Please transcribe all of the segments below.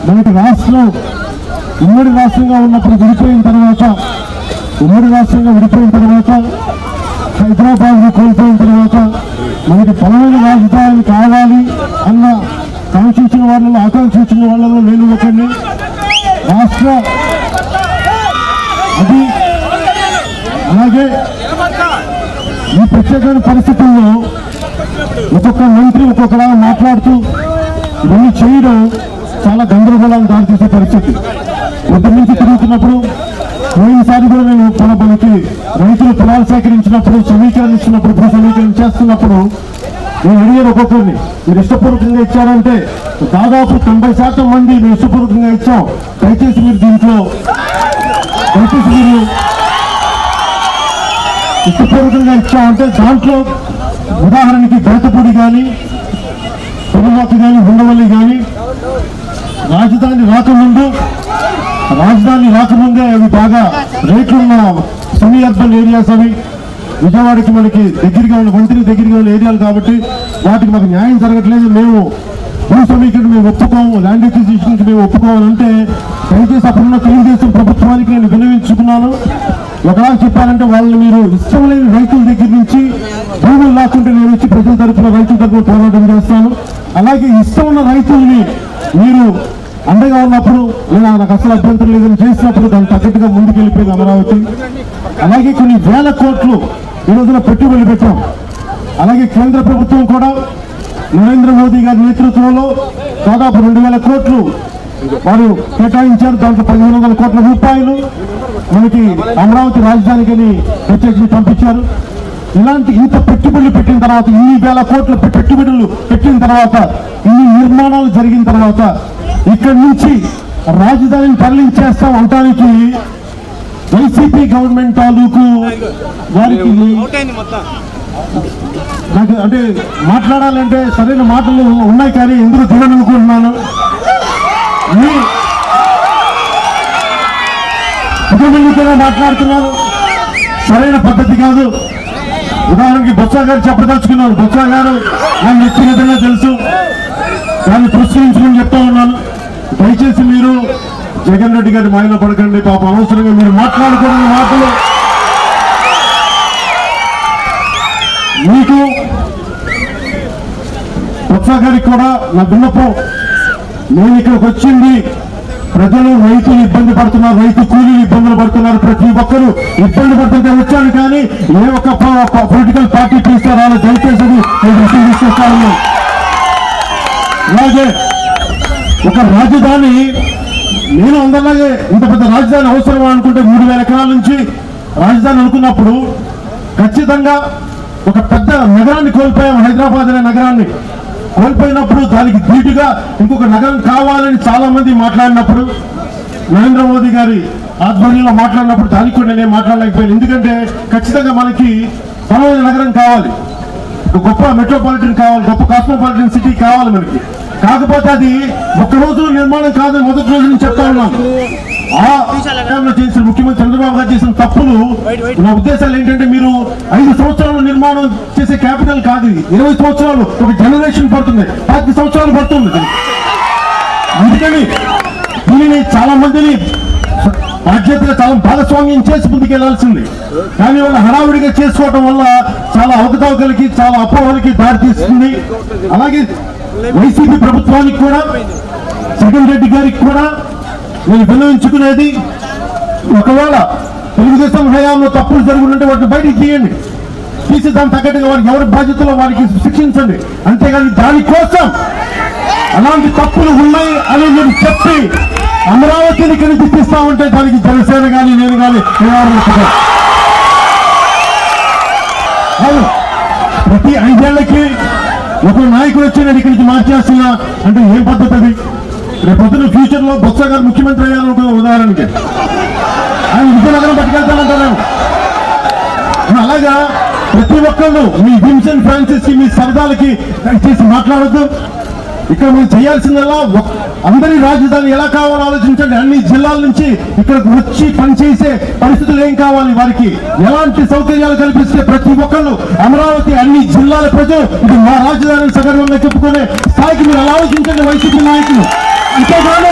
మనకి రాష్ట్రం ఉమ్మడి రాష్ట్రంగా ఉన్నప్పుడు విడిపోయిన తర్వాత ఉమ్మడి రాష్ట్రంగా విడిపోయిన తర్వాత హైదరాబాద్ కోల్పోయిన తర్వాత మనకి బలమైన రాజధాని కావాలి అన్న కాంక్షించిన వాళ్ళలో ఆకాంక్షించిన వాళ్ళలో నేను ఒకరిని రాష్ట్ర అది అలాగే ఈ ప్రత్యేకమైన పరిస్థితుల్లో ఒక్కొక్క మంత్రి ఒక్కొక్కలా మాట్లాడుతూ ఇవన్నీ చేయడం చాలా గందరగోళాన్ని దారితీసే పరిస్థితి పొద్దు నుంచి తిరుగుతున్నప్పుడు పోయినసారి కూడా నేను మన మనకి రైతులు పొలాలు సేకరించినప్పుడు సమీకరణ ఇచ్చినప్పుడు భూ సమీకరణ చేస్తున్నప్పుడు నేను అడిగాను ఒక్కొక్కరిని మీరు ఇష్టపూర్వకంగా ఇచ్చారంటే దాదాపు తొంభై శాతం మంది మేము ఇష్టపూర్వకంగా ఇచ్చాం దయచేసి మీరు దీంట్లో దయచేసి మీరు ఇష్టపూర్వకంగా ఇచ్చామంటే దాంట్లో ఉదాహరణకి బేతపూడి కానీ పొలమాకి కానీ ఉండవల్లి కానీ రాజధాని రాకముందు రాజధాని రాకముందే అవి బాగా రేట్లున్న సెమీ అర్బన్ ఏరియాస్ అవి విజయవాడకి మనకి దగ్గరగా ఉన్న వంతిని దగ్గరగా ఉన్న ఏరియాలు కాబట్టి వాటికి మాకు న్యాయం జరగట్లేదు మేము భూ సమీకరణ మేము ఒప్పుకోము ల్యాండ్ ఎక్విజిషన్కి మేము ఒప్పుకోవాలంటే దయచేసి అప్పుడున్న తెలుగుదేశం ప్రభుత్వానికి నేను వినవించుకున్నాను ఒకలా చెప్పాలంటే వాళ్ళని మీరు ఇష్టం లేని రైతుల దగ్గర నుంచి భూములు లాక్కుంటే నేను వచ్చి ప్రజల తరపున రైతుల తరపున పోరాటం చేస్తాను అలాగే ఇష్టం ఉన్న రైతుల్ని మీరు అండగా ఉన్నప్పుడు నేను నాకు అసలు అభ్యంతరం లేదని చేసినప్పుడు దానికి తగ్గట్టుగా ముందుకు వెళ్ళిపోయింది అమరావతి అలాగే కొన్ని వేల కోట్లు ఈ రోజున పెట్టుబడులు పెట్టాం అలాగే కేంద్ర ప్రభుత్వం కూడా నరేంద్ర మోదీ గారి నేతృత్వంలో దాదాపు రెండు వేల కోట్లు వారు కేటాయించారు దాంట్లో పదిహేను వందల కోట్ల రూపాయలు మనకి అమరావతి రాజధానికని ప్రత్యేకించి పంపించారు ఇలాంటి ఇంత పెట్టుబడులు పెట్టిన తర్వాత ఇన్ని వేల కోట్ల పె- పెట్టుబడులు పెట్టిన తర్వాత ఇన్ని నిర్మాణాలు జరిగిన తర్వాత ఇక్కడి నుంచి రాజధానిని తరలించేస్తాం అనటానికి వైసీపీ గవర్నమెంట్ తాలూకు వారికి నాకు అంటే మాట్లాడాలంటే సరైన మాటలు ఉన్నాయి కానీ ఎందుకు తిననుకుంటున్నాను మీ కుటుంబంతో మాట్లాడుతున్నారు సరైన పద్ధతి కాదు ఉదాహరణకి బొత్స గారు చెప్పదలుచుకున్నారు బొత్స గారు నాకు వ్యక్తిగతంగా తెలుసు దాన్ని పురస్కరించుకుని చెప్తా ఉన్నాను దయచేసి మీరు జగన్ రెడ్డి గారి మాయలో పడకండి పాప అవసరంగా మీరు మాట్లాడుకున్న మాటలు మీకు బొత్స గారికి కూడా నా విన్నపం నేను ఇక్కడికి వచ్చింది ప్రజలు రైతులు ఇబ్బంది పడుతున్నారు రైతు కూలీలు ఇబ్బందులు పడుతున్నారు ప్రతి ఒక్కరు ఇబ్బంది పడుతుంటే వచ్చాను కానీ ఏ ఒక్క పొలిటికల్ పార్టీ తీస్తారో అలా దయచేసి అది నేను రిసీవ్ తీసుకొస్తాను అలాగే ఒక రాజధాని నేను అందరిలాగే ఇంత పెద్ద రాజధాని అవసరమా అనుకుంటే మూడు వేల ఎకరాల నుంచి రాజధాని అనుకున్నప్పుడు ఖచ్చితంగా ఒక పెద్ద నగరాన్ని కోల్పోయాం హైదరాబాద్ అనే నగరాన్ని కోల్పోయినప్పుడు దానికి ధీటుగా ఇంకొక నగరం కావాలని చాలా మంది మాట్లాడినప్పుడు నరేంద్ర మోదీ గారి ఆధ్వర్యంలో మాట్లాడినప్పుడు దానికి కూడా నేనే మాట్లాడలేకపోయాను ఎందుకంటే ఖచ్చితంగా మనకి బలమైన నగరం కావాలి ఒక గొప్ప మెట్రోపాలిటన్ కావాలి గొప్ప కాస్మోపాలిటన్ సిటీ కావాలి మనకి కాకపోతే అది ఒక్క రోజు నిర్మాణం కాదని మొదటి రోజు నేను చెప్తా ఉన్నాను ఆ టైంలో చేసిన ముఖ్యమంత్రి చంద్రబాబు గారు చేసిన తప్పులు నా ఉద్దేశాలు ఏంటంటే మీరు ఐదు సంవత్సరాలు నిర్మాణం చేసే క్యాపిటల్ కాదు ఇది ఇరవై సంవత్సరాలు ఒక జనరేషన్ పడుతుంది పాతి సంవత్సరాలు పడుతుంది దీనికి. అందుకని దీనిని చాలా మందిని బాధ్యతగా చాలా భాగస్వామ్యం చేసి ముందుకెళ్లాల్సింది కానీ వాళ్ళ హడావుడిగా చేసుకోవడం వల్ల చాలా అవకతవకలకి చాలా అపోహలకి దారితీస్తుంది అలాగే వైసీపీ ప్రభుత్వానికి కూడా జగన్ రెడ్డి గారికి కూడా నేను విన్నవించుకునేది ఒకవేళ తెలుగుదేశం హయాంలో తప్పులు జరుగుతుంటే వాటిని బయటికి తీయండి తీసి దాని తగ్గట్టుగా వారికి ఎవరి బాధ్యతలో వారికి శిక్షించండి అంతేగాని దానికోసం అలాంటి తప్పులు ఉన్నాయి అని నేను చెప్పి అమరావతిని ఇక్కడి నుంచి తీస్తామంటే దానికి జనసేన కానీ నేను కానీ అవును ప్రతి ఐదేళ్లకి ఒక నాయకుడు వచ్చి నేను ఇక్కడి నుంచి మార్చేస్తున్నా అంటే ఏం పద్ధతి అది రేపొద్దున ఫ్యూచర్ లో బొత్స గారు ముఖ్యమంత్రి అయ్యాలనుకున్న ఉదాహరణకి ఆయన విజయనగరం పట్టుకెళ్తానంటారు అలాగా ప్రతి ఒక్కళ్ళు మీ విన్సెంట్ ఫ్రాన్సిస్ కి మీ సరదాలకి దయచేసి మాట్లాడద్దు ఇక్కడ మీరు చేయాల్సిందల్లా ఒక్- అందరి రాజధాని ఎలా కావాలో ఆలోచించండి అన్ని జిల్లాల నుంచి ఇక్కడికి వచ్చి పనిచేసే పరిస్థితులు ఏం కావాలి వారికి ఎలాంటి సౌకర్యాలు కల్పిస్తే ప్రతి ఒక్కళ్ళు అమరావతి అన్ని జిల్లాల ప్రజలు ఇది మా రాజధాని సగర్వంగా చెప్పుకునే స్థాయికి మీరు ఎలా ఆలోచించండి వైసీపీ నాయకులు అంతేగాని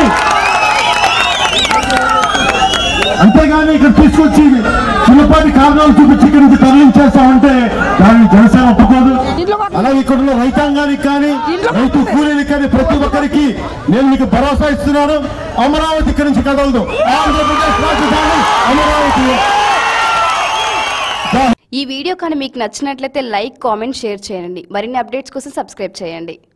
అంతేగాని ఇక్కడ తీసుకొచ్చి చిన్నపాటి కారణాలు చూపించి ఇక్కడి నుంచి తరలించేస్తామంటే దాన్ని జనసేన ఒప్పుకోదు అలాగే ఇక్కడ ఉన్న రైతాంగానికి కానీ రైతు కూలీలకు కానీ ప్రతి ఒక్కరికి నేను మీకు భరోసా ఇస్తున్నాను అమరావతి ఇక్కడి నుంచి కదలదు ఆంధ్రప్రదేశ్ రాజధాని అమరావతి ఈ వీడియో కానీ మీకు నచ్చినట్లయితే లైక్ కామెంట్ షేర్ చేయండి మరిన్ని అప్డేట్స్ కోసం సబ్స్క్రైబ్ చేయండి